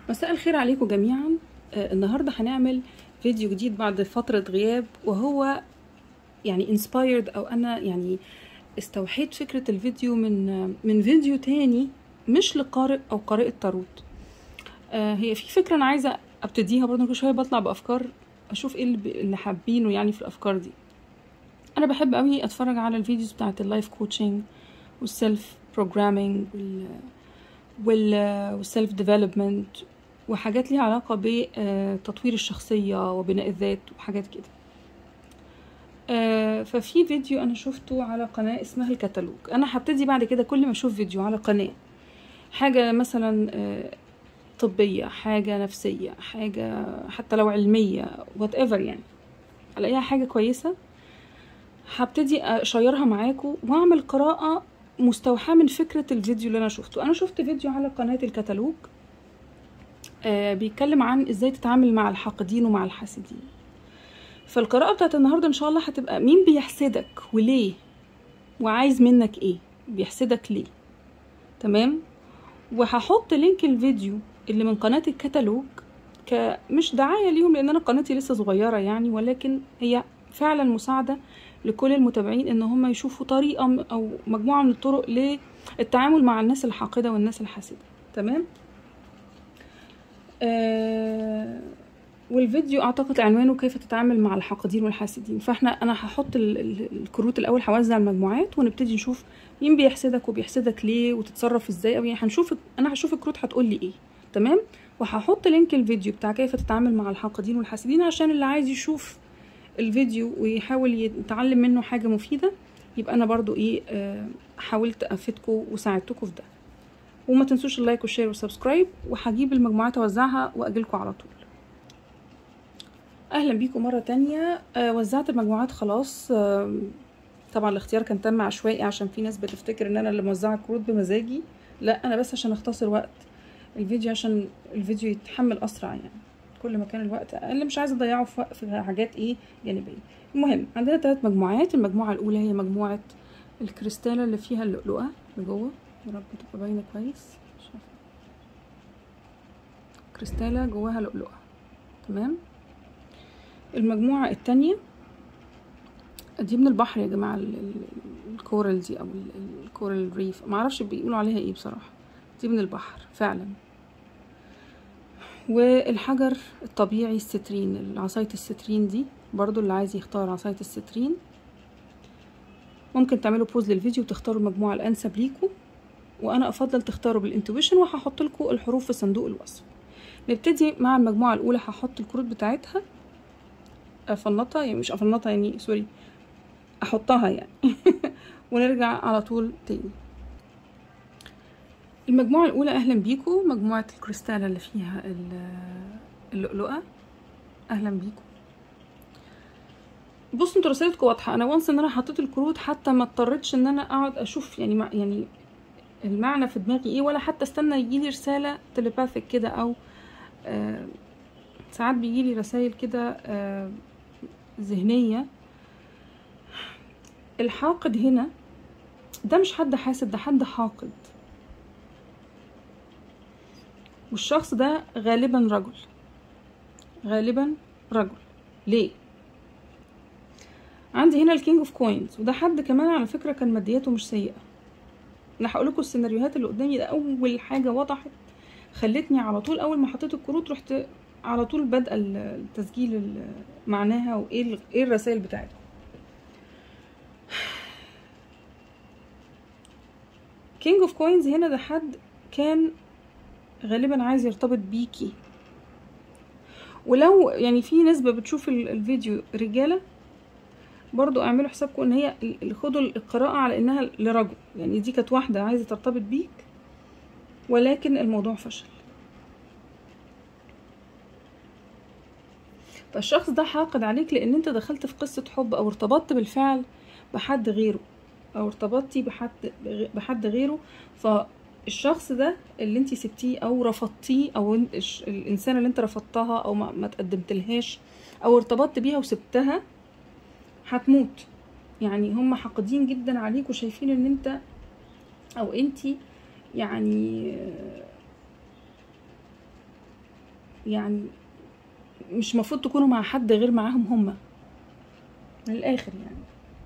مساء الخير عليكم جميعا آه، النهارده هنعمل فيديو جديد بعد فترة غياب وهو يعني inspired او انا يعني استوحيت فكرة الفيديو من آه، من فيديو تاني مش لقارئ او قارئة تاروت آه، هي في فكرة انا عايزة ابتديها برضه كل شوية بطلع بافكار اشوف ايه اللي ب- اللي حابينه يعني في الافكار دي انا بحب قوي اتفرج على الفيديوز بتاعت اللايف كوتشنج والسيلف بروجرامينج وال وال والسيلف ديفلوبمنت وحاجات ليها علاقة بتطوير الشخصية وبناء الذات وحاجات كده آه، ففي فيديو أنا شفته على قناة اسمها الكتالوج أنا هبتدي بعد كده كل ما أشوف فيديو على قناة حاجة مثلا آه، طبية حاجة نفسية حاجة حتى لو علمية whatever يعني ألاقيها حاجة كويسة هبتدي أشيرها معاكم وأعمل قراءة مستوحاة من فكرة الفيديو اللي أنا شفته أنا شفت فيديو على قناة الكتالوج آه، بيتكلم عن ازاي تتعامل مع الحاقدين ومع الحاسدين فالقراءة بتاعت النهاردة ان شاء الله هتبقى مين بيحسدك وليه وعايز منك ايه بيحسدك ليه تمام وهحط لينك الفيديو اللي من قناة الكتالوج كمش دعاية ليهم لان انا قناتي لسه صغيرة يعني ولكن هي فعلا مساعدة لكل المتابعين ان هم يشوفوا طريقة م- او مجموعة من الطرق للتعامل مع الناس الحاقدة والناس الحاسدة تمام آه والفيديو اعتقد عنوانه كيف تتعامل مع الحاقدين والحاسدين فاحنا انا هحط ال- ال- الكروت الاول هوزع المجموعات ونبتدي نشوف مين بيحسدك وبيحسدك ليه وتتصرف ازاي او يعني هنشوف انا هشوف الكروت هتقول لي ايه تمام وهحط لينك الفيديو بتاع كيف تتعامل مع الحاقدين والحاسدين عشان اللي عايز يشوف الفيديو ويحاول يتعلم منه حاجة مفيدة يبقى انا برضو ايه آه حاولت افيدكم وساعدتكم في ده وما تنسوش اللايك والشير والسبسكرايب وهجيب المجموعات اوزعها واجيلكم على طول اهلا بيكم مره تانية آه وزعت المجموعات خلاص آه طبعا الاختيار كان تم عشوائي عشان في ناس بتفتكر ان انا اللي موزعه الكروت بمزاجي لا انا بس عشان اختصر وقت الفيديو عشان الفيديو يتحمل اسرع يعني كل ما كان الوقت اقل مش عايزه اضيعه في وق- في حاجات ايه جانبيه المهم عندنا ثلاث مجموعات المجموعه الاولى هي مجموعه الكريستاله اللي فيها اللؤلؤه اللي جوه يا رب تبقى باينه كويس مش عارفة. كريستاله جواها لؤلؤه تمام المجموعة التانية دي من البحر يا جماعة ال- ال- الكورال دي أو ال- ال- الكورال ريف معرفش بيقولوا عليها ايه بصراحة دي من البحر فعلا والحجر الطبيعي السترين عصاية السترين دي برضو اللي عايز يختار عصاية السترين ممكن تعملوا بوز للفيديو وتختاروا المجموعة الأنسب ليكم وأنا أفضل تختاروا بالانتويشن وهحط لكم الحروف في صندوق الوصف نبتدي مع المجموعة الأولى هحط الكروت بتاعتها افنطها يعني مش افنطها يعني سوري احطها يعني ونرجع على طول تاني المجموعة الأولى أهلا بيكم مجموعة الكريستالة اللي فيها ال- اللؤلؤة أهلا بيكم بصوا انتوا رسالتكم واضحة أنا وانس إن أنا حطيت الكروت حتى ما اضطريتش إن أنا أقعد أشوف يعني مع يعني المعنى في دماغي إيه ولا حتى استنى يجيلي رسالة تليباثيك كده أو آه ساعات بيجيلي رسائل كده آه ذهنية الحاقد هنا ده مش حد حاسد ده حد حاقد والشخص ده غالبا رجل غالبا رجل ليه عندي هنا الكينج اوف كوينز وده حد كمان على فكرة كان مادياته مش سيئة انا هقول لكم السيناريوهات اللي قدامي ده اول حاجة وضحت خلتني على طول اول ما حطيت الكروت رحت على طول بادئه التسجيل ال- معناها وايه ال- ايه الرسائل بتاعتها كينج اوف كوينز هنا ده حد كان غالبا عايز يرتبط بيكي ولو يعني في نسبة بتشوف ال- الفيديو رجالة برضو اعملوا حسابكم ان هي ال- خدوا القراءة على انها لرجل يعني دي كانت واحدة عايزة ترتبط بيك ولكن الموضوع فشل فالشخص ده حاقد عليك لان انت دخلت في قصة حب او ارتبطت بالفعل بحد غيره او ارتبطتي بحد بحد غيره فالشخص ده اللي انت سبتيه او رفضتيه او إن- الش- الانسانه اللي انت رفضتها او ما, ما تقدمتلهاش او ارتبطت بيها وسبتها هتموت يعني هم حاقدين جدا عليك وشايفين ان انت او انتي يعني يعني مش المفروض تكونوا مع حد غير معاهم هما من الاخر يعني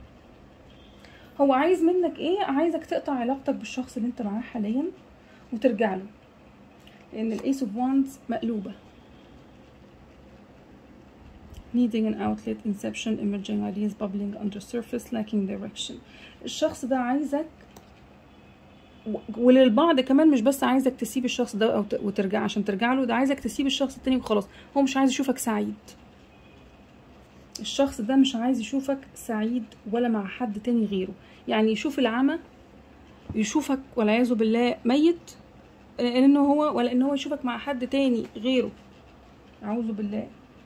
هو عايز منك ايه عايزك تقطع علاقتك بالشخص اللي انت معاه حاليا وترجع له لان الايس اوف وانز مقلوبه needing an outlet inception emerging ideas bubbling under surface lacking direction الشخص ده عايزك و- وللبعض كمان مش بس عايزك تسيب الشخص ده او ت- وترجع عشان ترجع له ده عايزك تسيب الشخص التاني وخلاص هو مش عايز يشوفك سعيد الشخص ده مش عايز يشوفك سعيد ولا مع حد تاني غيره يعني يشوف العمى يشوفك والعياذ بالله ميت لانه هو ولا ان هو يشوفك مع حد تاني غيره اعوذ بالله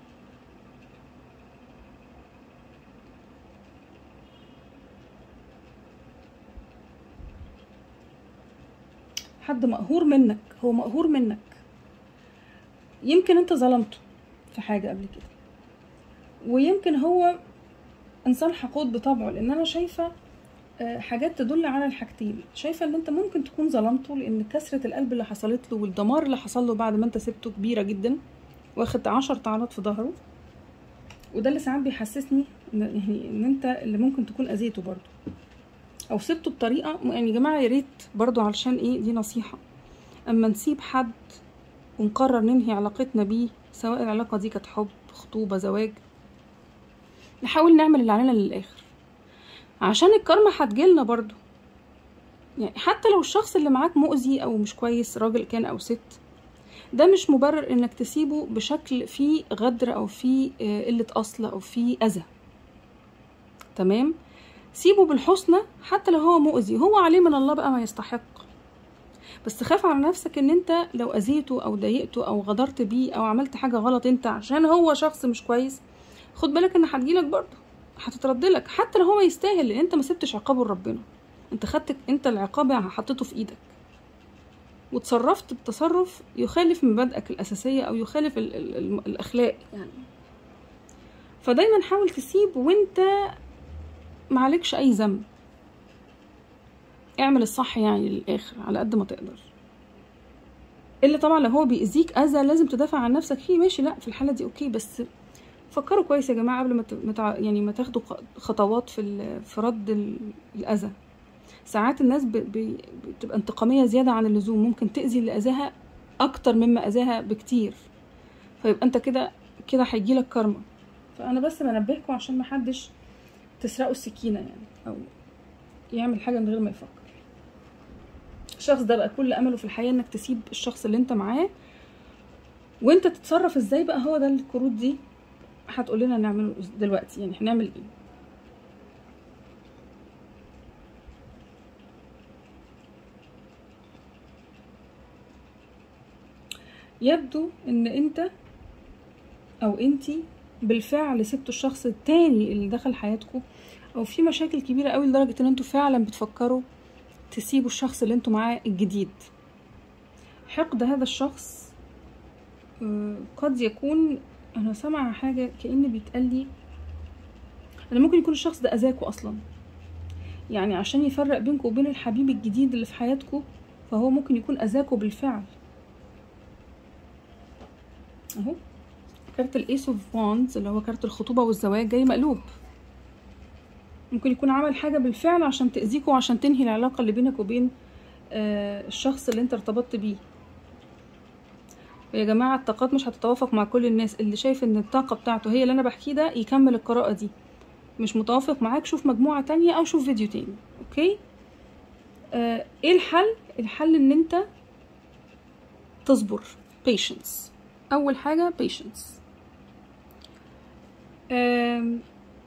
حد مقهور منك هو مقهور منك يمكن انت ظلمته في حاجة قبل كده ويمكن هو انسان حقود بطبعه لان انا شايفة آه، حاجات تدل على الحاجتين شايفة ان انت ممكن تكون ظلمته لان كسرة القلب اللي حصلت له والدمار اللي حصل له بعد ما انت سبته كبيرة جدا واخد عشر طعنات في ظهره وده اللي ساعات بيحسسني ان يعني ان انت اللي ممكن تكون اذيته برضه او سبته بطريقه يعني يا جماعه يا ريت برضو علشان ايه دي نصيحه اما نسيب حد ونقرر ننهي علاقتنا بيه سواء العلاقه دي كانت حب خطوبه زواج نحاول نعمل اللي علينا للاخر عشان الكارما هتجيلنا برضو يعني حتى لو الشخص اللي معاك مؤذي او مش كويس راجل كان او ست ده مش مبرر انك تسيبه بشكل فيه غدر او فيه آه، قله اصل او فيه اذى تمام سيبه بالحسنى حتى لو هو مؤذي هو عليه من الله بقى ما يستحق بس خاف على نفسك ان انت لو اذيته او ضايقته او غدرت بيه او عملت حاجه غلط انت عشان هو شخص مش كويس خد بالك ان هتجيلك برضه هتترد لك حتى لو هو يستاهل لان انت ما سبتش عقابه لربنا انت خدت انت العقاب حطيته في ايدك وتصرفت بتصرف يخالف مبادئك الاساسيه او يخالف ال ال ال الاخلاق يعني فدايما حاول تسيب وانت معلكش اي ذنب اعمل الصح يعني للاخر على قد ما تقدر اللي طبعا لو هو بيأذيك اذى لازم تدافع عن نفسك فيه ماشي لا في الحاله دي اوكي بس فكروا كويس يا جماعه قبل ما ت- ما تع- يعني ما تاخدوا ق- خطوات في ال- في رد ال- الاذى ساعات الناس ب- ب- بتبقى انتقاميه زياده عن اللزوم ممكن تاذي اللي اذاها اكتر مما اذاها بكتير فيبقى انت كده كده هيجيلك كارما فانا بس بنبهكم عشان ما حدش تسرقوا السكينه يعني او يعمل حاجه من غير ما يفكر الشخص ده بقى كل امله في الحياه انك تسيب الشخص اللي انت معاه وانت تتصرف ازاي بقى هو ده الكروت دي هتقول لنا نعمله دلوقتي يعني هنعمل ايه يبدو ان انت او انتي بالفعل سبتوا الشخص التاني اللي دخل حياتكم او في مشاكل كبيره قوي لدرجه ان انتوا فعلا بتفكروا تسيبوا الشخص اللي انتوا معاه الجديد حقد هذا الشخص آه، قد يكون انا سامعه حاجه كأن بيتقال لي انا ممكن يكون الشخص ده اذاكوا اصلا يعني عشان يفرق بينكم وبين الحبيب الجديد اللي في حياتكم فهو ممكن يكون اذاكوا بالفعل اهو كارت الايس اوف وانز اللي هو كارت الخطوبه والزواج جاي مقلوب ممكن يكون عمل حاجه بالفعل عشان تاذيكوا وعشان تنهي العلاقه اللي بينك وبين آه، الشخص اللي انت ارتبطت بيه يا جماعه الطاقات مش هتتوافق مع كل الناس اللي شايف ان الطاقه بتاعته هي اللي انا بحكيه ده يكمل القراءه دي مش متوافق معاك شوف مجموعه تانية او شوف فيديو تاني اوكي آه ايه الحل الحل ان انت تصبر patience اول حاجه patience آم،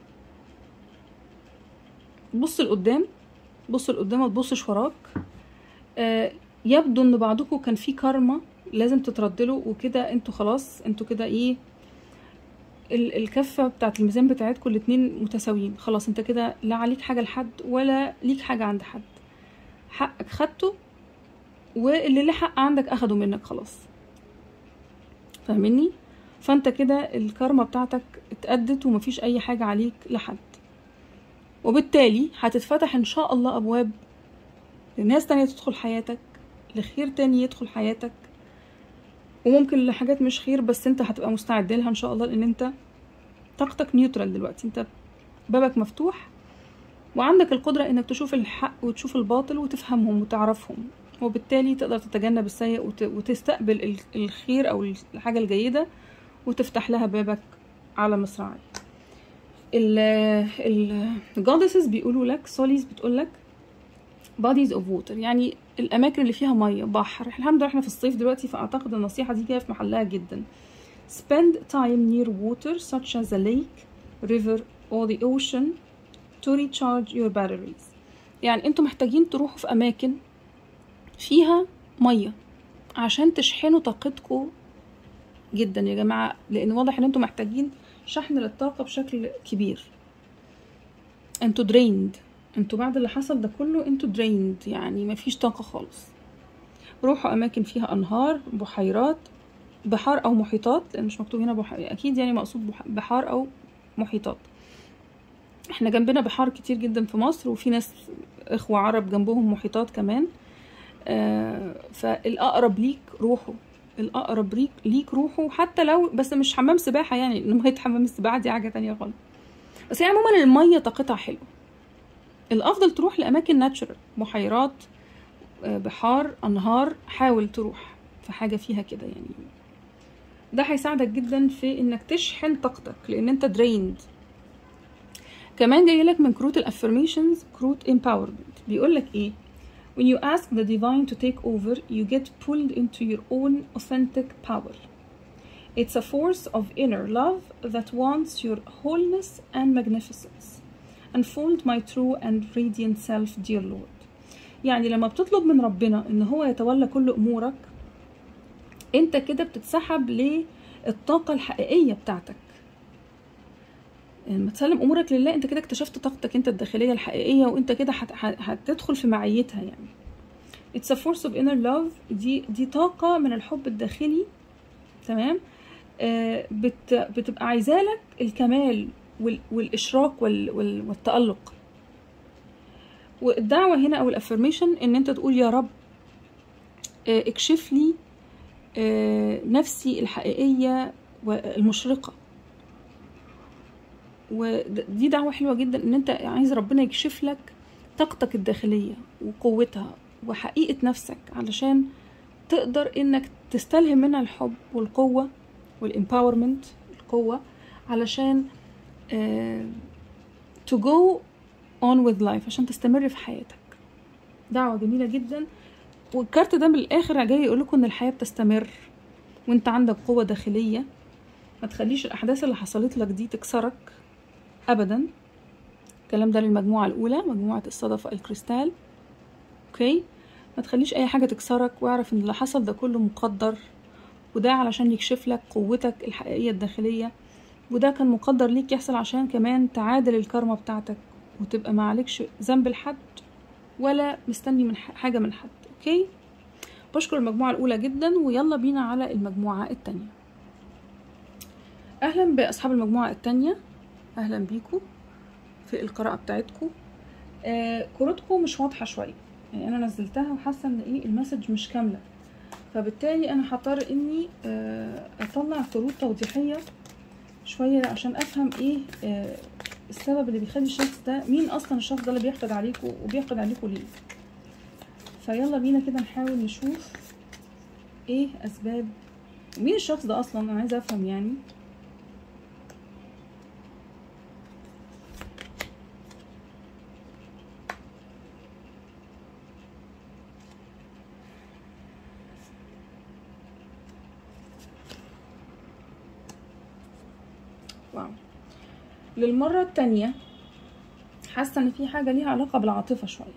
بص لقدام بص لقدام ما تبصش وراك آه، يبدو ان بعضكم كان في كارما لازم تتردلوا وكده انتوا خلاص انتوا كده ايه ال- الكفه بتاعت الميزان بتاعتكم الاتنين متساويين خلاص انت كده لا عليك حاجه لحد ولا ليك حاجه عند حد حقك خدته واللي له حق عندك اخده منك خلاص فاهمني فانت كده الكارما بتاعتك اتأدت ومفيش اي حاجه عليك لحد وبالتالي هتتفتح ان شاء الله ابواب لناس تانية تدخل حياتك لخير تاني يدخل حياتك وممكن لحاجات مش خير بس انت هتبقى مستعد لها ان شاء الله لان انت طاقتك نيوترال دلوقتي انت بابك مفتوح وعندك القدرة انك تشوف الحق وتشوف الباطل وتفهمهم وتعرفهم وبالتالي تقدر تتجنب السيء وت- وتستقبل ال- الخير او الحاجة الجيدة وتفتح لها بابك على مصراعي ال ال goddesses بيقولوا لك سوليز بتقول لك bodies of water يعني الاماكن اللي فيها ميه بحر الحمد لله احنا في الصيف دلوقتي فاعتقد النصيحه دي جايه في محلها جدا spend time near water such as a lake river or the ocean to recharge your batteries يعني انتوا محتاجين تروحوا في اماكن فيها ميه عشان تشحنوا طاقتكم جدا يا جماعه لان واضح ان انتوا محتاجين شحن للطاقه بشكل كبير انتوا drained انتوا بعد اللي حصل ده كله انتوا drained يعني مفيش طاقه خالص روحوا اماكن فيها انهار بحيرات بحار او محيطات لان مش مكتوب هنا بحار اكيد يعني مقصود بح- بحار او محيطات احنا جنبنا بحار كتير جدا في مصر وفي ناس اخوة عرب جنبهم محيطات كمان آه فالاقرب ليك روحوا الاقرب ليك ليك روحوا حتى لو بس مش حمام سباحة يعني لان مية حمام السباحة دي حاجة تانية خالص بس يعني عموما المية طاقتها حلوة الافضل تروح لاماكن ناتشورال بحيرات آه، بحار انهار حاول تروح في حاجة فيها كده يعني ده هيساعدك جدا في انك تشحن طاقتك لان انت drained كمان جاي لك من كروت الافirmations كروت empowerment بيقول لك ايه when you ask the divine to take over you get pulled into your own authentic power it's a force of inner love that wants your wholeness and magnificence unfold my true and radiant self dear lord يعني لما بتطلب من ربنا ان هو يتولى كل امورك انت كده بتتسحب للطاقة الحقيقية بتاعتك لما تسلم امورك لله انت كده اكتشفت طاقتك انت الداخلية الحقيقية وانت كده هت- هت- هتدخل في معيتها يعني It's a force of inner love دي دي طاقة من الحب الداخلي تمام آه بت بتبقى عايزالك الكمال وال والإشراق وال وال والتألق والدعوة هنا أو الأفرميشن إن أنت تقول يا رب آه اكشف لي آه، نفسي الحقيقية والمشرقة ودي دعوة حلوة جدا ان انت عايز ربنا يكشف لك طاقتك الداخلية وقوتها وحقيقة نفسك علشان تقدر انك تستلهم منها الحب والقوة والامباورمنت القوة علشان آه، to go on with life عشان تستمر في حياتك دعوة جميلة جدا والكارت ده من الاخر جاي يقول لكم ان الحياه بتستمر وانت عندك قوه داخليه ما تخليش الاحداث اللي حصلت لك دي تكسرك ابدا الكلام ده للمجموعه الاولى مجموعه الصدفه الكريستال اوكي ما تخليش اي حاجه تكسرك واعرف ان اللي حصل ده كله مقدر وده علشان يكشف لك قوتك الحقيقيه الداخليه وده كان مقدر ليك يحصل عشان كمان تعادل الكارما بتاعتك وتبقى ما عليكش ذنب لحد ولا مستني من ح- حاجه من حد اوكي بشكر المجموعة الأولى جدا ويلا بينا على المجموعة التانية أهلا بأصحاب المجموعة التانية أهلا بيكم في القراءة بتاعتكم آه كروتكم مش واضحة شوية يعني أنا نزلتها وحاسة إن إيه المسج مش كاملة فبالتالي أنا هضطر إني آه أطلع كروت توضيحية شوية عشان أفهم إيه آه السبب اللي بيخلي الشخص ده مين أصلا الشخص ده اللي بيحقد عليكم وبيحقد عليكم ليه فيلا بينا كده نحاول نشوف ايه اسباب مين الشخص ده اصلا انا عايزه افهم يعني واو للمرة التانية حاسة ان في حاجة ليها علاقة بالعاطفة شوية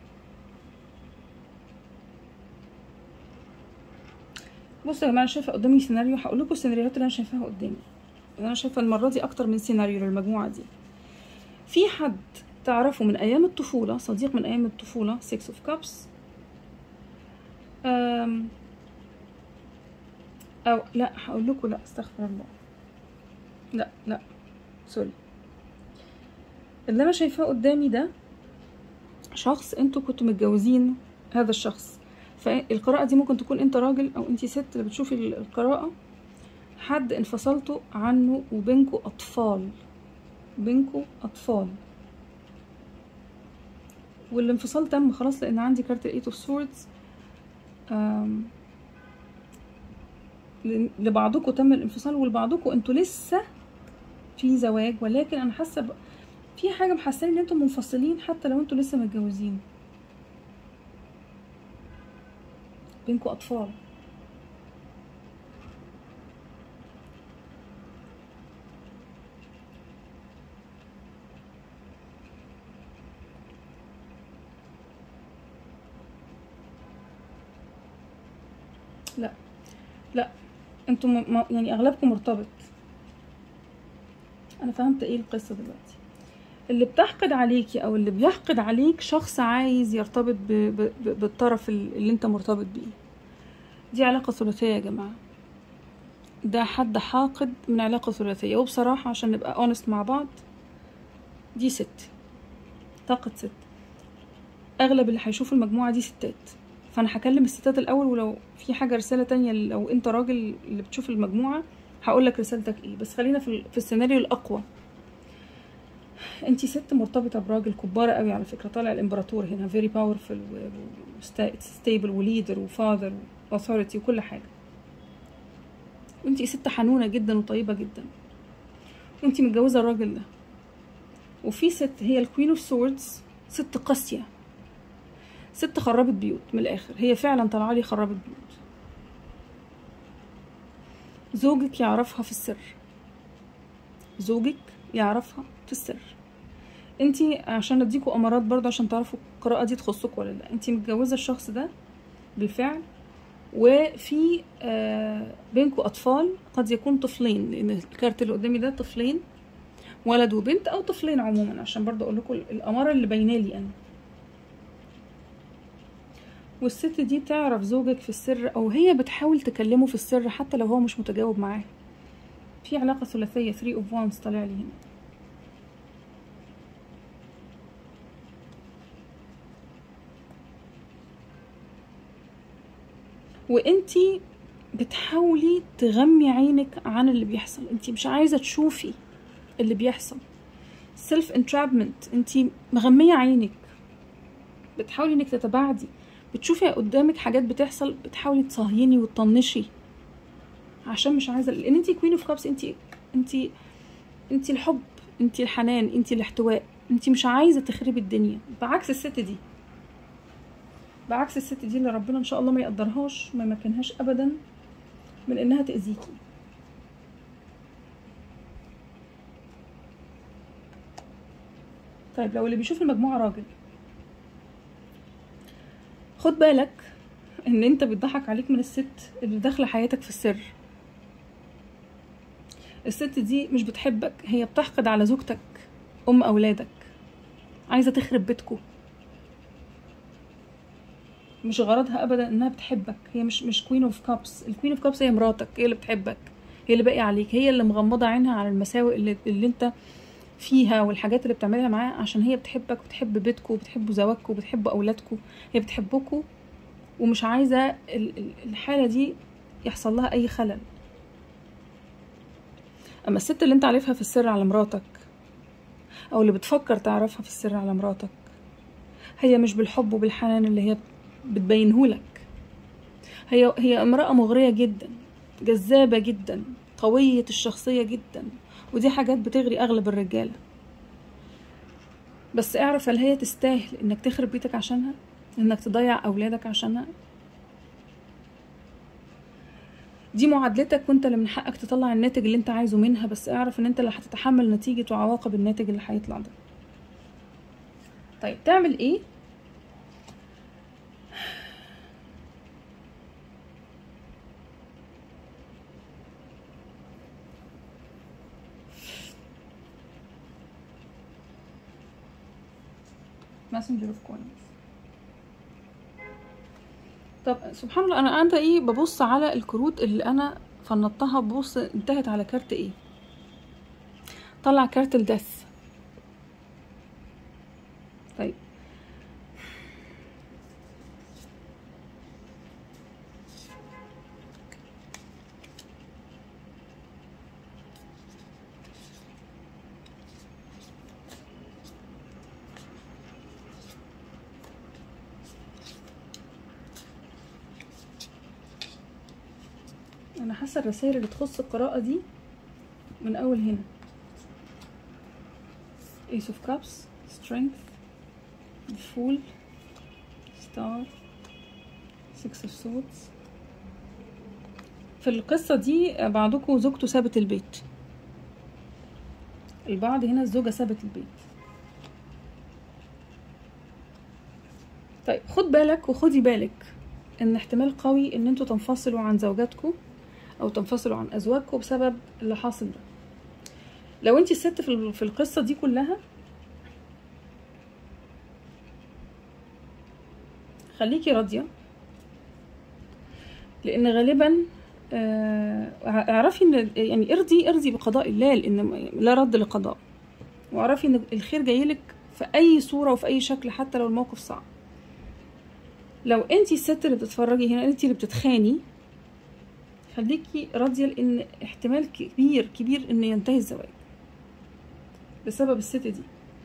بصوا يا جماعه انا شايفه قدامي سيناريو هقول لكم السيناريوهات اللي انا شايفاها قدامي انا شايفه المره دي اكتر من سيناريو للمجموعه دي في حد تعرفه من ايام الطفوله صديق من ايام الطفوله 6 اوف كابس او لا هقول لكم لا استغفر الله لا لا سوري اللي انا شايفاه قدامي ده شخص انتوا كنتوا متجوزين هذا الشخص فالقراءة دي ممكن تكون انت راجل او انت ست اللي بتشوفي ال- القراءة حد انفصلتوا عنه وبينكوا اطفال بينكوا اطفال والانفصال تم خلاص لان عندي كارت الايت اوف سوردز لبعضكم تم الانفصال ولبعضكم انتوا لسه في زواج ولكن انا حاسه ب- في حاجه محساني ان انتوا منفصلين حتى لو انتوا لسه متجوزين بينكوا اطفال لا لا انتوا م... م- يعني اغلبكم مرتبط انا فهمت ايه القصه دلوقتي اللي بتحقد عليكي او اللي بيحقد عليك شخص عايز يرتبط ب... ب... ب- بالطرف ال- اللي انت مرتبط بيه دي علاقه ثلاثيه يا جماعه ده حد حاقد من علاقه ثلاثيه وبصراحه عشان نبقى اونست مع بعض دي ست طاقه ست اغلب اللي هيشوفوا المجموعه دي ستات فانا هكلم الستات الاول ولو في حاجه رساله تانية لو انت راجل اللي بتشوف المجموعه هقول لك رسالتك ايه بس خلينا في, ال- في السيناريو الاقوى انت ست مرتبطه براجل كبار قوي على فكره طالع الامبراطور هنا فيري باورفul ستيبل وليدر وفاذر واثوريتي وكل حاجه وانت ست حنونه جدا وطيبه جدا وانت متجوزه الراجل ده وفي ست هي الكوين اوف سوردز ست قاسيه ست خربت بيوت من الاخر هي فعلا طالعه لي خربت بيوت زوجك يعرفها في السر زوجك يعرفها في السر انتي عشان اديكوا امارات برضه عشان تعرفوا القراءه دي تخصكوا ولا لا انتي متجوزه الشخص ده بالفعل وفي آه بينكوا اطفال قد يكون طفلين لان الكارت اللي قدامي ده طفلين ولد وبنت او طفلين عموما عشان برضه اقول لكم الاماره اللي باينه لي انا والست دي تعرف زوجك في السر او هي بتحاول تكلمه في السر حتى لو هو مش متجاوب معاها في علاقة ثلاثية 3 of wands طالع لي هنا وانتي بتحاولي تغمي عينك عن اللي بيحصل انتي مش عايزة تشوفي اللي بيحصل سيلف انترابمنت انتي مغمية عينك بتحاولي انك تتباعدي بتشوفي قدامك حاجات بتحصل بتحاولي تصهيني وتطنشي عشان مش عايزه لان انتي كوين اوف كابس انتي انتي انتي الحب انتي الحنان انتي الاحتواء انتي مش عايزه تخربي الدنيا بعكس الست دي بعكس الست دي اللي ربنا ان شاء الله ما يقدرهاش ما يمكنهاش ابدا من انها تاذيكي طيب لو اللي بيشوف المجموعه راجل خد بالك ان انت بيضحك عليك من الست اللي داخله حياتك في السر الست دي مش بتحبك هي بتحقد على زوجتك ام اولادك عايزه تخرب بيتكو مش غرضها ابدا انها بتحبك هي مش مش كوين اوف كابس الكوين اوف كابس هي مراتك هي اللي بتحبك هي اللي باقي عليك هي اللي مغمضه عينها على المساوئ اللي, اللي انت فيها والحاجات اللي بتعملها معاه عشان هي بتحبك وبتحب بيتكو وبتحب زواجكو وبتحب اولادكو هي بتحبكو ومش عايزه ال- ال- الحاله دي يحصل لها اي خلل اما الست اللي انت عارفها في السر على مراتك او اللي بتفكر تعرفها في السر على مراتك هي مش بالحب وبالحنان اللي هي بتبينهولك هي هي امرأة مغرية جدا جذابة جدا قوية الشخصية جدا ودي حاجات بتغري اغلب الرجالة بس اعرف هل هي تستاهل انك تخرب بيتك عشانها انك تضيع اولادك عشانها دي معادلتك وانت اللي من حقك تطلع الناتج اللي انت عايزه منها بس اعرف ان انت اللي هتتحمل نتيجة وعواقب الناتج اللي هيطلع ده طيب تعمل ايه messenger of coins طب سبحان الله انا قاعده ايه ببص على الكروت اللي انا فنطتها ببص انتهت على كارت ايه طلع كارت الدث طيب انا حاسه الرسائل اللي تخص القراءه دي من اول هنا ace of cups strength the fool star six of swords في القصة دي بعضكم زوجته سابت البيت البعض هنا الزوجة سابت البيت طيب خد بالك وخدي بالك ان احتمال قوي ان انتوا تنفصلوا عن زوجاتكم او تنفصلوا عن ازواجكم بسبب اللي حاصل ده لو انت الست في ال- في القصه دي كلها خليكي راضيه لان غالبا آه، اعرفي ان يعني ارضي ارضي بقضاء الله لان لا رد لقضاء واعرفي ان الخير جايلك في اي صوره وفي اي شكل حتى لو الموقف صعب لو انتي الست اللي بتتفرجي هنا انتي اللي بتتخاني خليكي راضيه لان احتمال كبير كبير ان ينتهي الزواج بسبب الست دي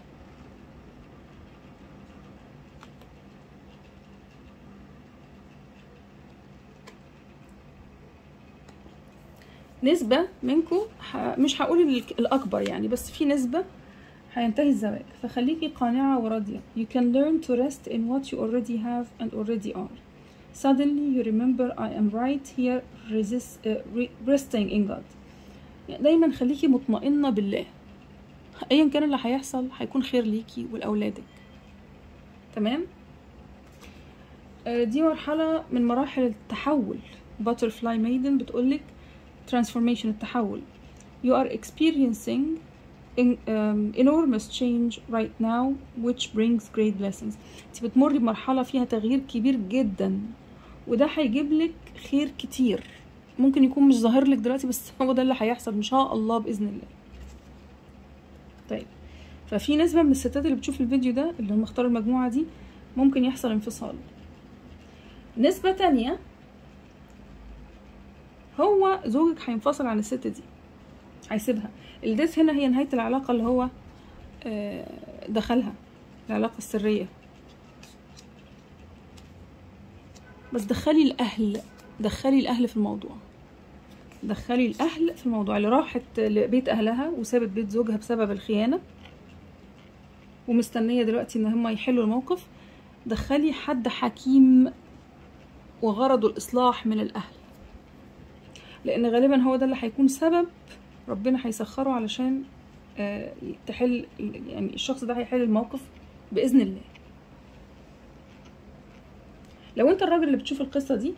نسبة منكم مش هقول ال- الأكبر يعني بس في نسبة هينتهي الزواج فخليكي قانعة وراضية you can learn to rest in what you already have and already are suddenly you remember I am right here resist, uh, re- resting in God يعني دايما خليكي مطمئنة بالله ايا كان اللي هيحصل هيكون خير ليكي ولأولادك تمام آه، دي مرحلة من مراحل التحول butterfly maiden بتقولك transformation التحول you are experiencing in, um, enormous change right now which brings great blessings انت بتمري بمرحلة فيها تغيير كبير جدا وده هيجيب لك خير كتير ممكن يكون مش ظاهر لك دلوقتي بس هو ده اللي هيحصل ان شاء الله باذن الله طيب ففي نسبة من الستات اللي بتشوف الفيديو ده اللي هم اختاروا المجموعة دي ممكن يحصل انفصال نسبة تانية هو زوجك هينفصل عن الست دي هيسيبها الديث هنا هي نهاية العلاقة اللي هو آه، دخلها العلاقة السرية بس دخلي الأهل دخلي الأهل في الموضوع دخلي الأهل في الموضوع اللي راحت لبيت أهلها وسابت بيت زوجها بسبب الخيانة ومستنية دلوقتي إن هما يحلوا الموقف دخلي حد حكيم وغرضه الإصلاح من الأهل لأن غالبا هو ده اللي هيكون سبب ربنا هيسخره علشان آه، تحل يعني الشخص ده هيحل الموقف بإذن الله لو انت الراجل اللي بتشوف القصة دي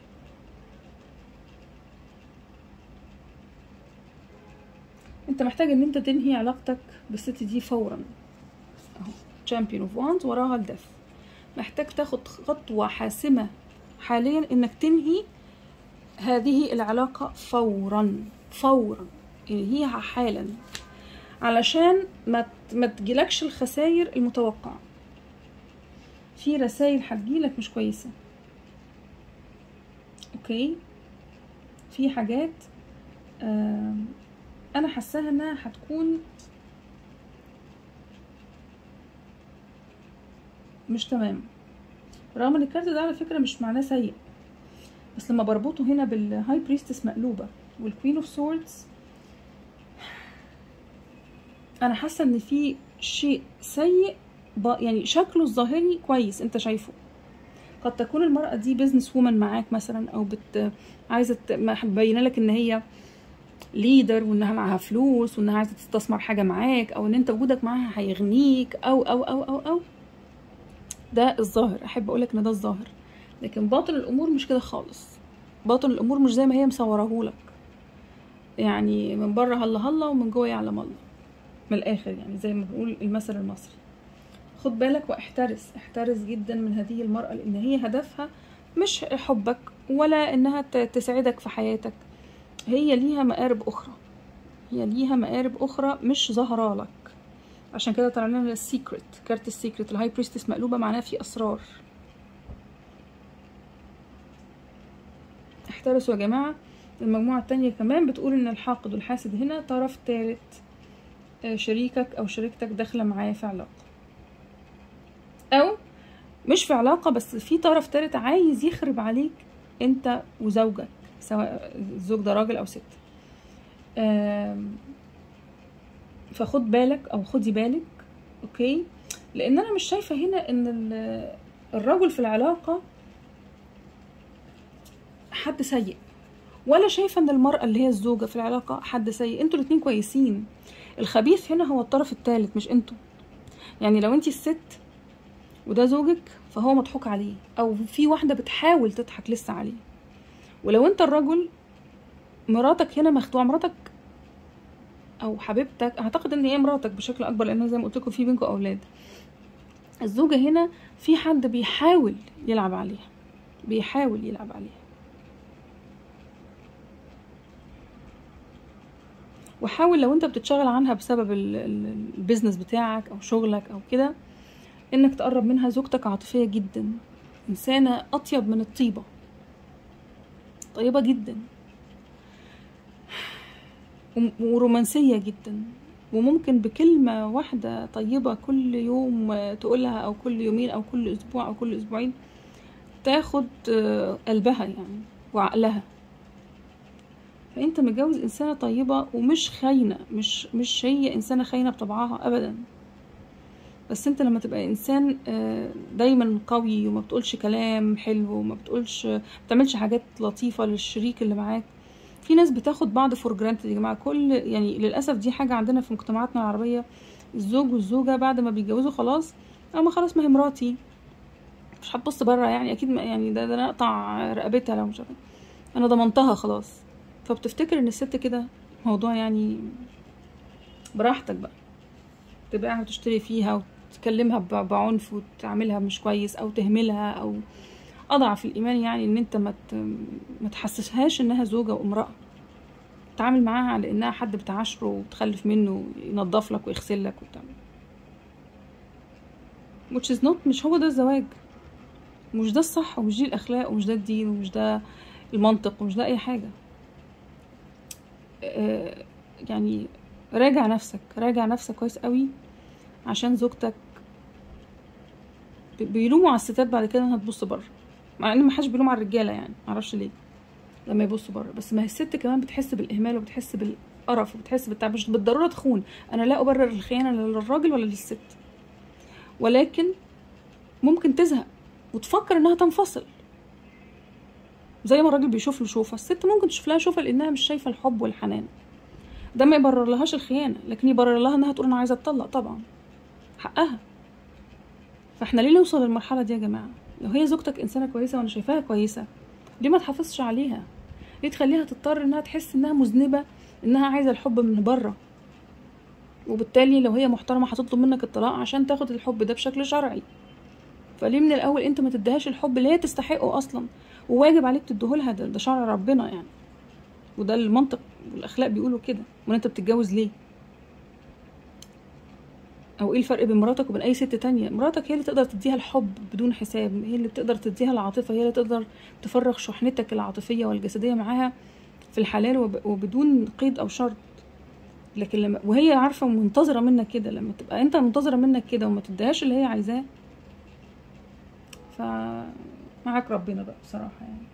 انت محتاج ان انت تنهي علاقتك بالست دي فورا اهو تشامبيون اوف وانز وراها الدف محتاج تاخد خطوة حاسمة حاليا انك تنهي هذه العلاقة فورا فورا انهيها حالا علشان ما ت- ما تجيلكش الخسائر المتوقعة في رسائل هتجيلك مش كويسة اوكي في حاجات آم، انا حاساها انها هتكون مش تمام رغم ان الكارت ده على فكرة مش معناه سيء بس لما بربطه هنا بالهاي بريستس مقلوبة والكوين اوف سوردز انا حاسة ان في شيء سيء ب- يعني شكله الظاهري كويس انت شايفه قد تكون المرأة دي بيزنس وومن معاك مثلا او بت عايزة ت- ما- مبينة لك ان هي ليدر وانها معاها فلوس وانها عايزة تستثمر حاجة معاك او ان انت وجودك معاها هيغنيك او او او او او ده الظاهر احب اقولك ان ده الظاهر لكن باطن الامور مش كده خالص باطن الامور مش زي ما هي مصورهولك يعني من بره هلا هلا ومن جوه يعلم الله من الاخر يعني زي ما بنقول المثل المصري خد بالك واحترس احترس جدا من هذه المرأة لان هي هدفها مش حبك ولا انها ت- تسعدك في حياتك هي ليها مآرب اخرى هي ليها مآرب اخرى مش ظاهرة لك عشان كده طلع لنا السيكريت كارت السيكريت الهاي بريستس مقلوبة معناها في اسرار احترسوا يا جماعة المجموعة التانية كمان بتقول ان الحاقد والحاسد هنا طرف تالت آه، شريكك او شريكتك داخلة معاه في علاقة او مش في علاقة بس في طرف تالت عايز يخرب عليك انت وزوجك سواء الزوج ده راجل او ست آم، فخد بالك او خدي بالك اوكي لان انا مش شايفه هنا ان ال- الرجل في العلاقه حد سيء ولا شايفه ان المراه اللي هي الزوجه في العلاقه حد سيء انتوا الاتنين كويسين الخبيث هنا هو الطرف الثالث مش انتوا يعني لو انتي الست وده زوجك فهو مضحوك عليه او في واحده بتحاول تضحك لسه عليه ولو انت الرجل مراتك هنا مخدوعه مراتك او حبيبتك اعتقد ان هي مراتك بشكل اكبر لان زي ما قلت لكم في بينكم اولاد الزوجه هنا في حد بيحاول يلعب عليها بيحاول يلعب عليها وحاول لو انت بتتشغل عنها بسبب ال- ال- البيزنس بتاعك او شغلك او كده انك تقرب منها زوجتك عاطفية جدا انسانة اطيب من الطيبة طيبة جدا وم- ورومانسية جدا وممكن بكلمة واحدة طيبة كل يوم آه، تقولها أو كل يومين أو كل أسبوع أو كل أسبوعين تاخد آه، قلبها يعني وعقلها فأنت متجوز إنسانة طيبة ومش خاينة مش مش هي إنسانة خاينة بطبعها أبدا بس أنت لما تبقى إنسان آه، دايما قوي وما بتقولش كلام حلو وما بتقولش ما بتعملش حاجات لطيفة للشريك اللي معاك في ناس بتاخد بعض فور جرانتد يا جماعه كل يعني للاسف دي حاجه عندنا في مجتمعاتنا العربيه الزوج والزوجه بعد ما بيتجوزوا خلاص اما خلاص ما هي مراتي مش هتبص بره يعني اكيد ما يعني ده, ده انا اقطع رقبتها لو مش عارفة. انا ضمنتها خلاص فبتفتكر ان الست كده موضوع يعني براحتك بقى تبقى وتشتري فيها وتكلمها ب- بعنف وتعملها مش كويس او تهملها او اضعف الايمان يعني ان انت ما ت- ما تحسسهاش انها زوجه وامراه تعامل معاها على انها حد بتعاشره وتخلف منه ينظف لك ويغسل لك وبتعمل which is not مش هو ده الزواج مش ده الصح ومش دي الاخلاق ومش ده الدين ومش ده المنطق ومش ده اي حاجه آه، يعني راجع نفسك راجع نفسك كويس قوي عشان زوجتك بي- بيلوموا على الستات بعد كده انها تبص بره مع ان ما حدش بيلوم على الرجاله يعني معرفش ليه لما يبصوا بره بس ما هي الست كمان بتحس بالاهمال وبتحس بالقرف وبتحس بالتعب مش بالضروره تخون انا لا ابرر الخيانه لا للراجل ولا للست ولكن ممكن تزهق وتفكر انها تنفصل زي ما الراجل بيشوف له شوفه الست ممكن تشوف لها شوفه لانها مش شايفه الحب والحنان ده ما يبرر لهاش الخيانه لكن يبرر لها انها تقول انا عايزه اتطلق طبعا حقها فاحنا ليه نوصل للمرحله دي يا جماعه لو هي زوجتك انسانه كويسه وانا شايفاها كويسه ليه ما تحافظش عليها ليه تخليها تضطر انها تحس انها مذنبه انها عايزه الحب من بره وبالتالي لو هي محترمه هتطلب منك الطلاق عشان تاخد الحب ده بشكل شرعي فليه من الاول انت ما تديهاش الحب اللي هي تستحقه اصلا وواجب عليك تديهولها ده, ده شرع ربنا يعني وده المنطق والاخلاق بيقولوا كده وان انت بتتجوز ليه او ايه الفرق بين مراتك وبين اي ست تانية مراتك هي اللي تقدر تديها الحب بدون حساب هي اللي بتقدر تديها العاطفة هي اللي تقدر تفرغ شحنتك العاطفية والجسدية معاها في الحلال وب- وبدون قيد او شرط لكن لما وهي عارفة ومنتظرة منك كده لما تبقى انت منتظرة منك كده وما تديهاش اللي هي عايزاه فمعاك ربنا بقى بصراحة يعني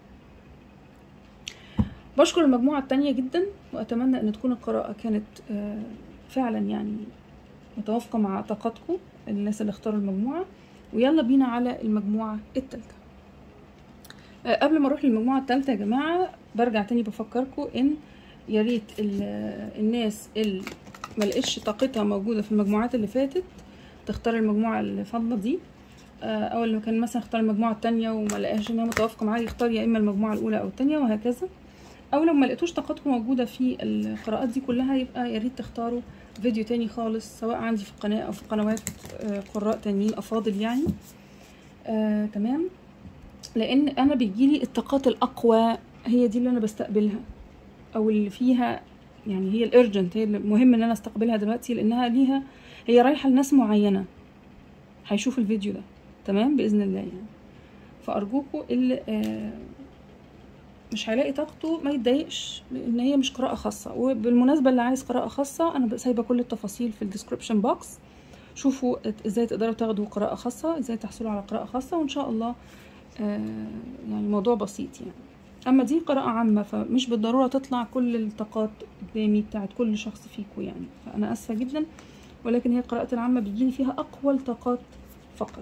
بشكر المجموعة التانية جدا وأتمنى أن تكون القراءة كانت آه، فعلا يعني متوافقة مع طاقتكم الناس اللي اختاروا المجموعة ويلا بينا على المجموعة التالتة آه، قبل ما اروح للمجموعة التالتة يا جماعة برجع تاني بفكركم ان يا ريت ال- الناس اللي ملقتش طاقتها موجودة في المجموعات اللي فاتت تختار المجموعة اللي فاضلة دي آه، او اللي كان مثلا اختار المجموعة التانية وما لقاش انها متوافقة معاه يختار يا اما المجموعة الاولى او التانية وهكذا او لو ما لقيتوش طاقتكم موجودة في القراءات دي كلها يبقى يا ريت تختاروا فيديو تاني خالص سواء عندي في القناة او في قنوات آه، قراء تانيين افاضل يعني آه، تمام لان انا بيجيلي الطاقات الاقوى هي دي اللي انا بستقبلها او اللي فيها يعني هي الارجنت هي اللي مهم ان انا استقبلها دلوقتي لانها ليها هي رايحه لناس معينه هيشوف الفيديو ده تمام باذن الله يعني فارجوكوا اللي آه مش هيلاقي طاقته ما يتضايقش لان هي مش قراءه خاصه وبالمناسبه اللي عايز قراءه خاصه انا سايبه كل التفاصيل في الديسكربشن بوكس شوفوا ازاي تقدروا تاخدوا قراءه خاصه ازاي تحصلوا على قراءه خاصه وان شاء الله آه يعني موضوع بسيط يعني اما دي قراءة عامة فمش بالضرورة تطلع كل الطاقات قدامي بتاعت كل شخص فيكم يعني فانا اسفة جدا ولكن هي قراءة العامة بيجيلي فيها اقوى الطاقات فقط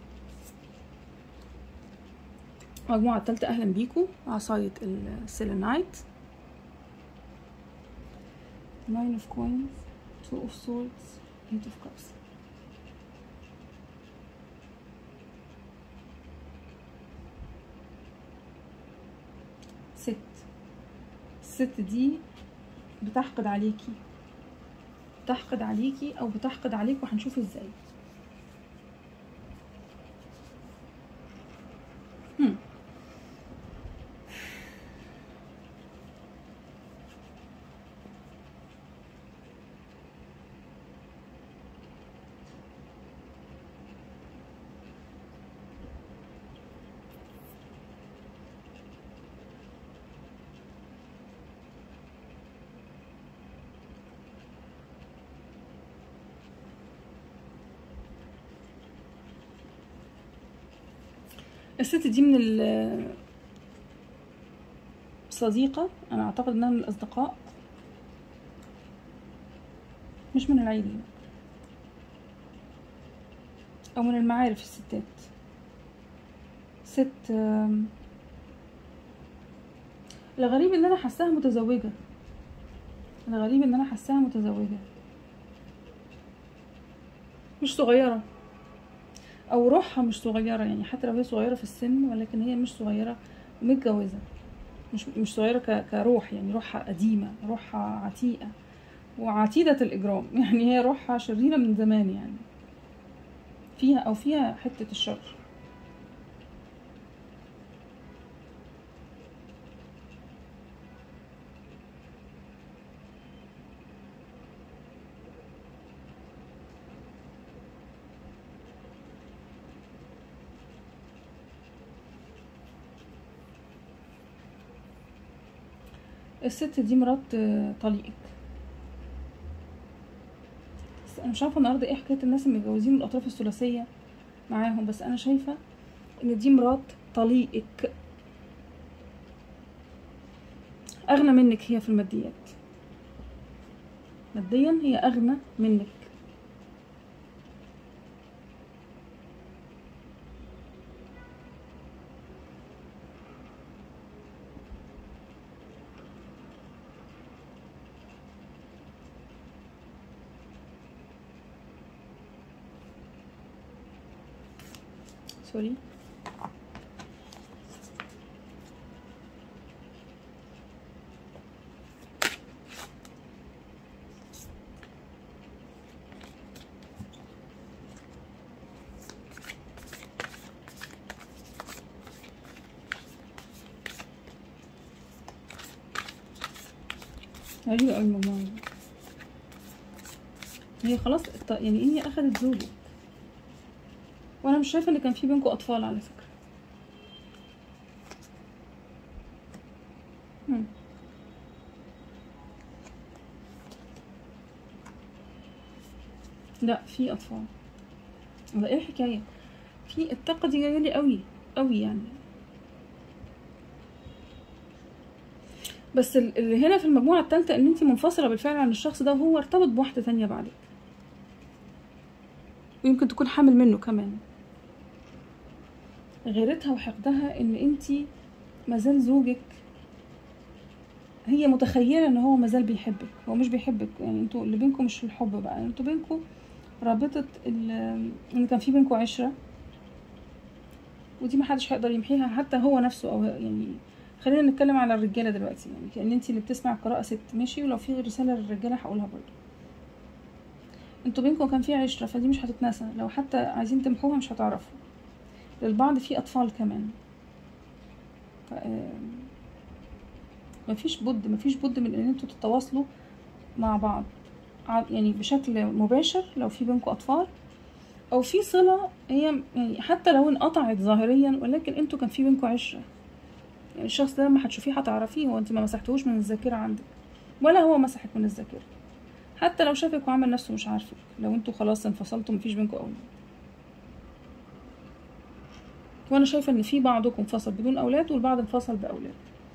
المجموعة التالتة اهلا بيكم عصاية السيلينايت nine of coins two of swords eight of cups ست الست دي بتحقد عليكي بتحقد عليكي او بتحقد عليك وهنشوف ازاي هم. الست دي من ال صديقة أنا أعتقد إنها من الأصدقاء مش من العيلة أو من المعارف الستات ست آم، الغريب إن أنا حاساها متزوجة الغريب إن أنا حاساها متزوجة مش صغيرة او روحها مش صغيره يعني حتى لو هي صغيره في السن ولكن هي مش صغيره ومتجوزه مش مش صغيره ك- كروح يعني روحها قديمه روحها عتيقه وعتيده الاجرام يعني هي روحها شريره من زمان يعني فيها او فيها حته الشر الست دي مرات آه، طليقك بس انا مش عارفه النهارده ايه حكايه الناس المتجوزين من الاطراف الثلاثيه معاهم بس انا شايفه ان دي مرات طليقك اغنى منك هي في الماديات ماديا هي اغنى منك سوري غريبة أوي المجموعة دي هي خلاص الط- يعني هي أخدت زوجك وانا مش شايفه ان كان في بينكم اطفال على فكره مم. لا في اطفال ده ايه الحكايه في الطاقه دي جايه لي قوي قوي يعني بس ال- اللي هنا في المجموعه الثالثه ان انت منفصله بالفعل عن الشخص ده وهو ارتبط بواحده تانية بعدك ويمكن تكون حامل منه كمان غيرتها وحقدها ان انتي مازال زوجك هي متخيلة ان هو مازال بيحبك هو مش بيحبك يعني انتوا اللي بينكم مش الحب بقى انتوا بينكم رابطة ال- ان كان في بينكم عشرة ودي محدش هيقدر يمحيها حتى هو نفسه او يعني خلينا نتكلم على الرجالة دلوقتي يعني كأن انتي اللي بتسمع القراءة ست ماشي ولو في رسالة للرجالة هقولها برضه انتوا بينكم كان في عشرة فدي مش هتتنسى لو حتى عايزين تمحوها مش هتعرفوا للبعض في أطفال كمان ف- آم، مفيش بد مفيش بد من ان انتوا تتواصلوا مع بعض ع- يعني بشكل مباشر لو في بينكم أطفال أو في صلة هي يعني حتى لو انقطعت ظاهريا ولكن انتوا كان في بينكم عشرة يعني الشخص ده لما هتشوفيه هتعرفيه هو انت ما مسحتهوش من الذاكرة عندك ولا هو مسحك من الذاكرة حتى لو شافك وعمل نفسه مش عارفك لو انتوا خلاص انفصلتوا مفيش بينكم أولاد وانا شايفه ان في بعضكم انفصل بدون اولاد والبعض انفصل باولاد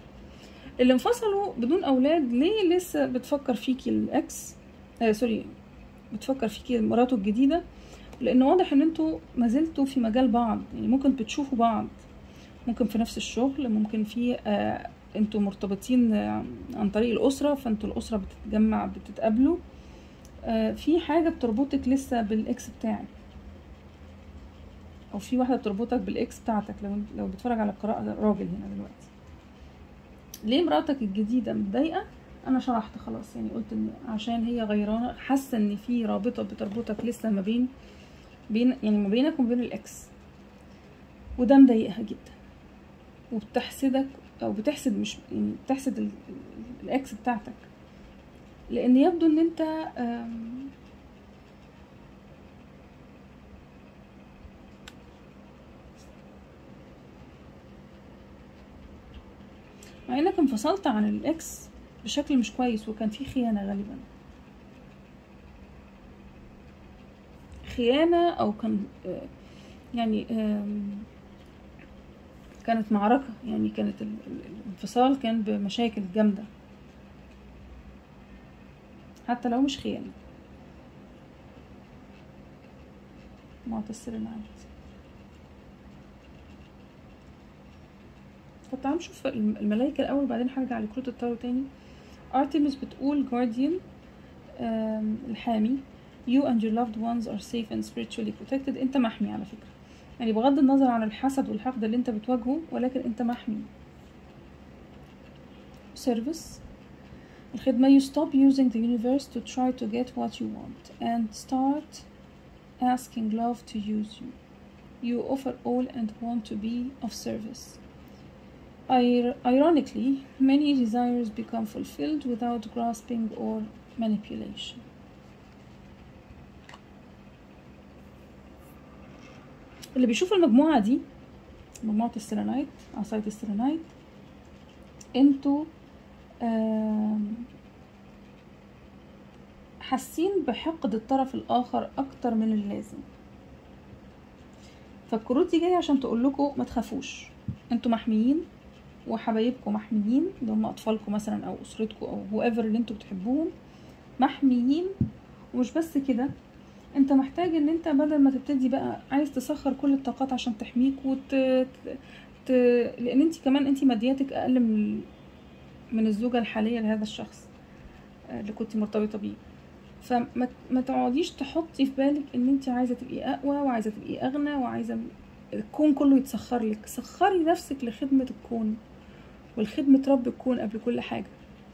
اللي انفصلوا بدون اولاد ليه لسه بتفكر فيكي الاكس آه سوري بتفكر فيكي مراته الجديده لان واضح ان انتوا ما زلتوا في مجال بعض يعني ممكن بتشوفوا بعض ممكن في نفس الشغل ممكن في آه انتوا مرتبطين آه عن طريق الاسره فانتوا الاسره بتتجمع بتتقابلوا آه في حاجه بتربطك لسه بالاكس بتاعك او في واحده بتربطك بالاكس بتاعتك لو لو بتتفرج على القراءه راجل هنا دلوقتي ليه مراتك الجديده متضايقه انا شرحت خلاص يعني قلت ان عشان هي غيرانه حاسه ان في رابطه بتربطك لسه ما بين بين يعني ما بينك وما بين الاكس وده مضايقها جدا وبتحسدك او بتحسد مش يعني بتحسد ال- ال- الاكس بتاعتك لان يبدو ان انت آم، مع انك انفصلت عن الاكس بشكل مش كويس وكان في خيانة غالبا خيانة او كان آه، يعني آم، كانت معركة يعني كانت ال- ال- الانفصال كان بمشاكل جامدة حتى لو مش خيانة معتصر العين طب تعالوا نشوف الم- الملايكة الأول وبعدين هرجع لكروت التارو تاني ارتمس بتقول guardian آم، الحامي you and your loved ones are safe and spiritually protected انت محمي على فكرة يعني بغض النظر عن الحسد والحقد اللي انت بتواجهه ولكن انت محمي service الخدمة you stop using the universe to try to get what you want and start asking love to use you you offer all and want to be of service Ir- Ironically, many desires become fulfilled without grasping or manipulation. اللي بيشوف المجموعة دي مجموعة السيرانايت عصاية السيرانايت انتوا آم، حاسين بحقد الطرف الآخر أكتر من اللازم فالكروت دي جاية عشان تقول لكم ما تخافوش انتوا محميين وحبايبكم محميين اللي هم اطفالكم مثلا او اسرتكم او هو ايفر اللي انتوا بتحبوهم محميين ومش بس كده انت محتاج ان انت بدل ما تبتدي بقى عايز تسخر كل الطاقات عشان تحميك وت ت... لان انت كمان انت مادياتك اقل من من الزوجه الحاليه لهذا الشخص آه، اللي كنت مرتبطه بيه فما ما تقعديش تحطي في بالك ان انت عايزه تبقي اقوى وعايزه تبقي اغنى وعايزه الكون كله يتسخر لك سخري نفسك لخدمه الكون والخدمة رب الكون قبل كل حاجة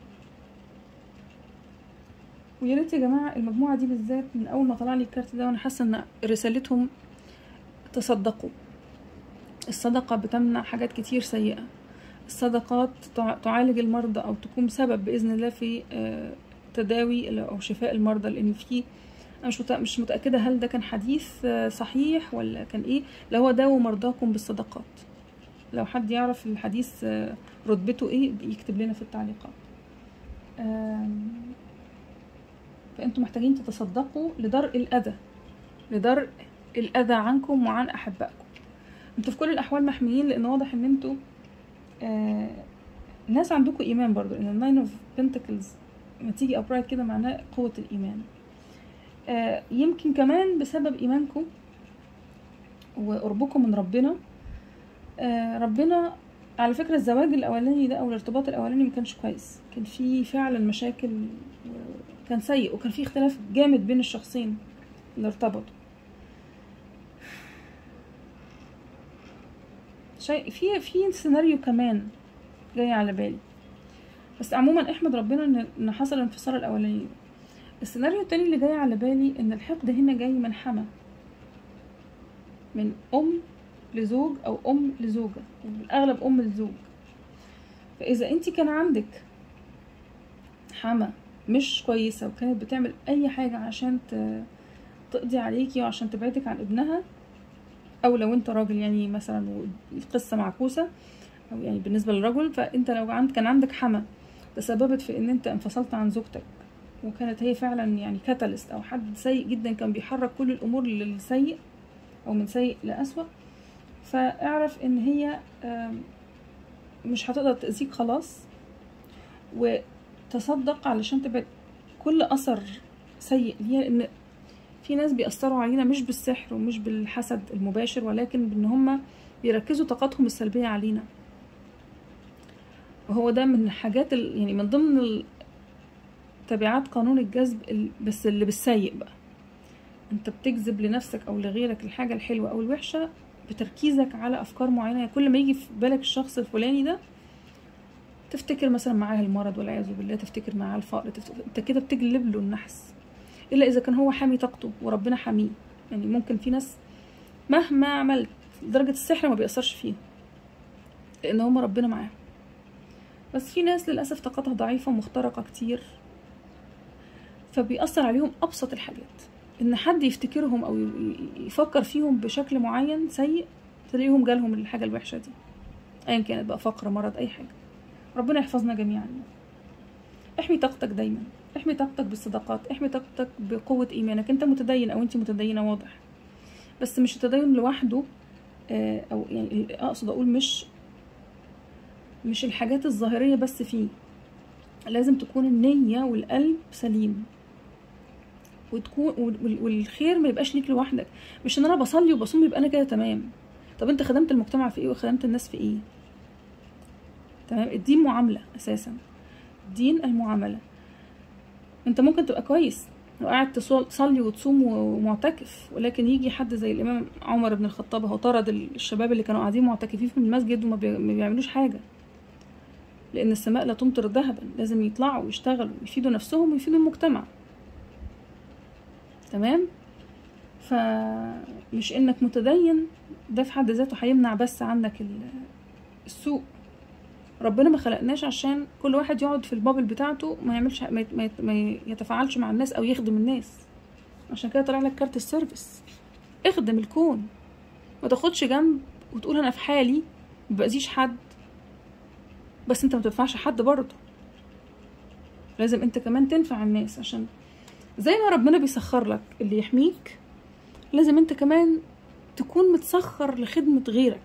ويا ريت يا جماعة المجموعة دي بالذات من أول ما طلع لي الكارت ده وأنا حاسة إن رسالتهم تصدقوا الصدقة بتمنع حاجات كتير سيئة الصدقات تع- تعالج المرضى أو تكون سبب بإذن الله في آه، تداوي أو شفاء المرضى لأن في أنا مش متأ- مش متأكدة هل ده كان حديث آه، صحيح ولا كان إيه اللي هو داووا مرضاكم بالصدقات لو حد يعرف الحديث آه، رتبته ايه يكتب لنا في التعليقات آم، فانتم محتاجين تتصدقوا لدرء الاذى لدرء الاذى عنكم وعن احبائكم انتوا في كل الاحوال محميين لان واضح ان انتوا آه، ناس عندكم ايمان برضو ان الناين اوف بنتكلز لما تيجي ابرايت كده معناه قوه الايمان آه، يمكن كمان بسبب ايمانكم وقربكم من ربنا آه، ربنا على فكرة الزواج الأولاني ده أو الارتباط الأولاني ما كانش كويس كان في فعلا مشاكل كان سيء وكان في اختلاف جامد بين الشخصين اللي ارتبطوا شيء في في سيناريو كمان جاي على بالي بس عموما احمد ربنا ان ان حصل الانفصال الاولاني السيناريو التاني اللي جاي على بالي ان الحقد هنا جاي من حما من ام لزوج او ام لزوجة بالاغلب ام لزوج فاذا انت كان عندك حما مش كويسة وكانت بتعمل اي حاجة عشان ت- تقضي عليكي وعشان تبعدك عن ابنها او لو انت راجل يعني مثلا القصة معكوسة او يعني بالنسبة للرجل فانت لو عند كان عندك حما تسببت في ان انت انفصلت عن زوجتك وكانت هي فعلا يعني كاتاليست او حد سيء جدا كان بيحرك كل الامور للسيء او من سيء لأسوأ فاعرف ان هي آم، مش هتقدر تأذيك خلاص وتصدق علشان تبعد كل اثر سيء ليها لان في ناس بيأثروا علينا مش بالسحر ومش بالحسد المباشر ولكن بان هم بيركزوا طاقاتهم السلبية علينا وهو ده من الحاجات ال- يعني من ضمن ال- تبعات قانون الجذب ال- بس اللي بالسيء بقى انت بتجذب لنفسك او لغيرك الحاجة الحلوة او الوحشة بتركيزك على افكار معينة يعني كل ما يجي في بالك الشخص الفلاني ده تفتكر مثلا معاه المرض والعياذ بالله تفتكر معاه الفقر تفتكر انت كده بتجلب له النحس الا اذا كان هو حامي طاقته وربنا حاميه يعني ممكن في ناس مهما عملت درجة السحر ما بيأثرش فيه لان هما ربنا معاه بس في ناس للأسف طاقتها ضعيفة ومخترقة كتير فبيأثر عليهم أبسط الحاجات إن حد يفتكرهم أو ي- ي- يفكر فيهم بشكل معين سيء تلاقيهم جالهم الحاجة الوحشة دي أيا كانت بقى فقر مرض أي حاجة ربنا يحفظنا جميعا احمي طاقتك دايما احمي طاقتك بالصدقات احمي طاقتك بقوة إيمانك أنت متدين أو أنت متدينة واضح بس مش التدين لوحده آه، أو يعني أقصد أقول مش مش الحاجات الظاهرية بس فيه لازم تكون النية والقلب سليم وتكون وال- والخير ما يبقاش ليك لوحدك مش ان انا بصلي وبصوم يبقى انا كده تمام طب انت خدمت المجتمع في ايه وخدمت الناس في ايه تمام الدين معاملة اساسا الدين المعاملة انت ممكن تبقى كويس وقاعد تصل- تصلي وتصوم ومعتكف ولكن يجي حد زي الامام عمر بن الخطاب هو طرد الشباب اللي كانوا قاعدين معتكفين في المسجد وما بي- ما بيعملوش حاجه لان السماء لا تمطر ذهبا لازم يطلعوا ويشتغلوا ويفيدوا نفسهم ويفيدوا المجتمع تمام فمش انك متدين ده في حد ذاته هيمنع بس عنك ال- السوء ربنا ما خلقناش عشان كل واحد يقعد في البابل بتاعته ما يعملش ما يت- ما يت- ما يتفاعلش مع الناس او يخدم الناس عشان كده طلع لك كارت السيرفيس اخدم الكون ما تاخدش جنب وتقول انا في حالي ما باذيش حد بس انت ما تنفعش حد برضه لازم انت كمان تنفع الناس عشان زي ما ربنا بيسخر لك اللي يحميك لازم انت كمان تكون متسخر لخدمة غيرك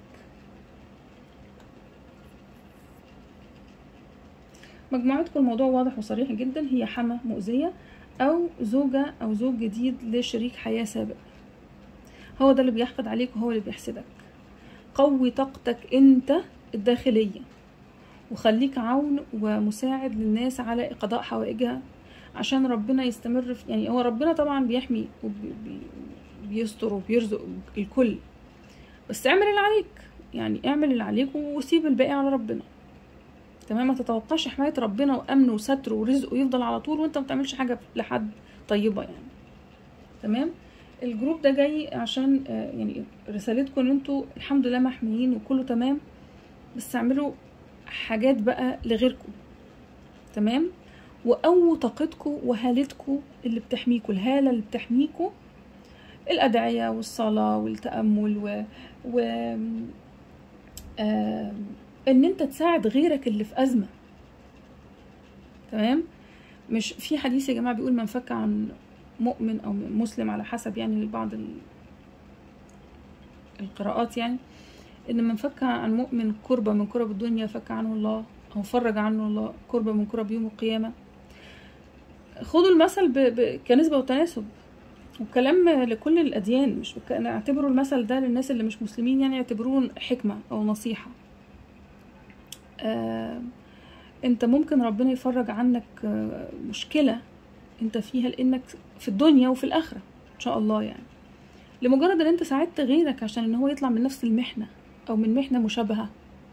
مجموعتكم الموضوع واضح وصريح جدا هي حما مؤذية أو زوجة أو زوج جديد لشريك حياة سابق هو ده اللي بيحقد عليك وهو اللي بيحسدك قوي طاقتك انت الداخلية وخليك عون ومساعد للناس على قضاء حوائجها عشان ربنا يستمر في يعني هو ربنا طبعا بيحمي وبيستر وبيرزق الكل بس اعمل اللي عليك يعني اعمل اللي عليك وسيب الباقي على ربنا تمام ما تتوقعش حماية ربنا وأمنه وستره ورزقه يفضل على طول وانت ما بتعملش حاجة لحد طيبة يعني تمام الجروب ده جاي عشان آه، يعني رسالتكم ان انتوا الحمد لله محميين وكله تمام بس اعملوا حاجات بقى لغيركم تمام وقووا طاقتكم وهالتكم اللي بتحميكوا الهالة اللي بتحميكوا الأدعية والصلاة والتأمل و, و... آم، ان انت تساعد غيرك اللي في أزمة تمام مش في حديث يا جماعة بيقول من فك عن مؤمن أو مسلم على حسب يعني بعض ال- القراءات يعني ان من فك عن مؤمن كربة من كرب الدنيا فك عنه الله او فرج عنه الله كربة من كرب يوم القيامة خدوا المثل ب... ب... كنسبة وتناسب وكلام لكل الأديان مش بك... أنا اعتبروا المثل ده للناس اللي مش مسلمين يعني يعتبروه حكمة أو نصيحة آه... انت ممكن ربنا يفرج عنك آه، مشكلة انت فيها لانك في الدنيا وفي الآخرة ان شاء الله يعني لمجرد ان انت ساعدت غيرك عشان ان هو يطلع من نفس المحنة او من محنة مشابهة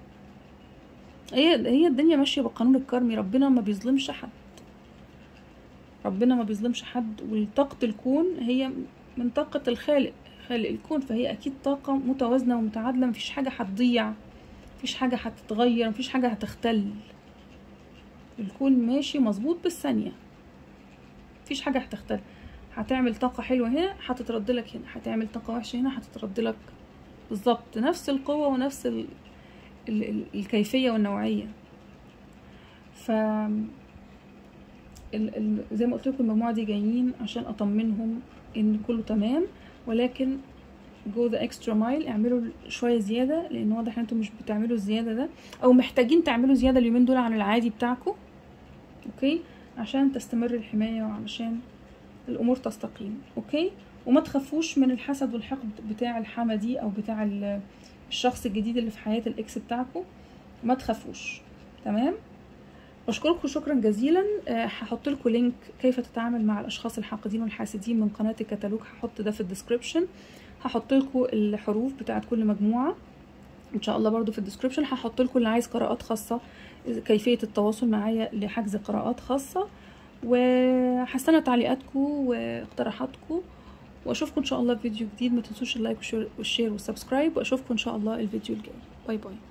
هي هي الدنيا ماشية بالقانون الكرمي ربنا ما بيظلمش حد ربنا ما بيظلمش حد وطاقة الكون هي من طاقة الخالق خالق الكون فهي أكيد طاقة متوازنة ومتعادلة مفيش حاجة هتضيع مفيش حاجة هتتغير مفيش حاجة هتختل الكون ماشي مظبوط بالثانية مفيش حاجة هتختل هتعمل طاقة حلوة هنا هتترد لك هنا هتعمل طاقة وحشة هنا هتترد لك بالظبط نفس القوة ونفس ال... ال... ال... الكيفية والنوعية ف ال... ال... زي ما قلت لكم المجموعة دي جايين عشان أطمنهم إن كله تمام ولكن جو ذا اكسترا مايل اعملوا شوية زيادة لأن واضح إن انتوا مش بتعملوا الزيادة ده أو محتاجين تعملوا زيادة اليومين دول عن العادي بتاعكم اوكي عشان تستمر الحمايه وعشان الامور تستقيم اوكي وما تخافوش من الحسد والحقد بتاع الحما دي او بتاع ال- الشخص الجديد اللي في حياه الاكس بتاعكم ما تخافوش تمام بشكركم شكرا جزيلا آه، هحط لكم لينك كيف تتعامل مع الاشخاص الحاقدين والحاسدين من قناه الكتالوج هحط ده في الديسكريبشن هحط لكم الحروف بتاعت كل مجموعه ان شاء الله برضو في الديسكريبشن هحط لكم اللي عايز قراءات خاصه كيفيه التواصل معايا لحجز قراءات خاصه وهستنى تعليقاتكم واقتراحاتكم واشوفكم ان شاء الله في فيديو جديد ما تنسوش اللايك والشير والسبسكرايب واشوفكم ان شاء الله الفيديو الجاي باي باي